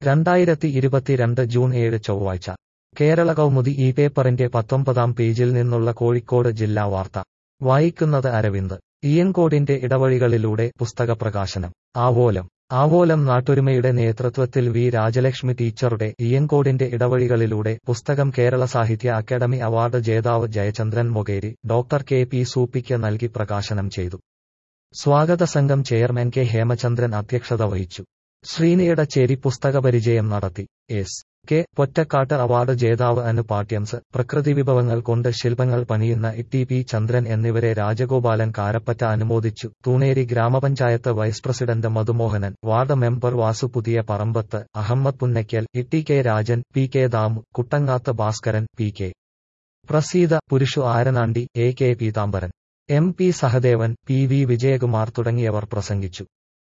രണ്ടായിരത്തി ഇരുപത്തിരണ്ട് ജൂൺ ഏഴ് ചൊവ്വാഴ്ച കേരള കൗമുദി ഈ പേപ്പറിന്റെ പത്തൊമ്പതാം പേജിൽ നിന്നുള്ള കോഴിക്കോട് ജില്ലാ വാർത്ത വായിക്കുന്നത് അരവിന്ദ് ഇയൻകോടിന്റെ ഇടവഴികളിലൂടെ പുസ്തക പ്രകാശനം ആവോലം ആവോലം നാട്ടൊരുമയുടെ നേതൃത്വത്തിൽ വി രാജലക്ഷ്മി ടീച്ചറുടെ ഇയൻകോടിന്റെ ഇടവഴികളിലൂടെ പുസ്തകം കേരള സാഹിത്യ അക്കാദമി അവാർഡ് ജേതാവ് Jayachandran Mokeri doctor K P സൂപ്പിക്ക് നൽകി പ്രകാശനം ചെയ്തു സ്വാഗത സംഘം ചെയർമാൻ കെ ഹേമചന്ദ്രൻ അധ്യക്ഷത വഹിച്ചു ശ്രീനിയടച്ചേരി പുസ്തക പരിചയം നടത്തി എസ് കെ പൊറ്റക്കാട്ട് അവാർഡ് ജേതാവ് അനു പാട്യംസ് പ്രകൃതി വിഭവങ്ങൾ കൊണ്ട് ശില്പങ്ങൾ പണിയുന്ന ടി പി ചന്ദ്രൻ എന്നിവരെ രാജഗോപാലൻ കാരപ്പറ്റ അനുമോദിച്ചു തൂണേരി ഗ്രാമപഞ്ചായത്ത് vice president Madhumohanan ward member Vasu Puthiya Parambath Ahammed Punnakkal E K Rajan P K Damu Kuttangath Bhaskaran P K Praseetha Purushu Aranandi A K Peethambaran M P Sahadevan P V Vijayakumar തുടങ്ങിയവർ പ്രസംഗിച്ചു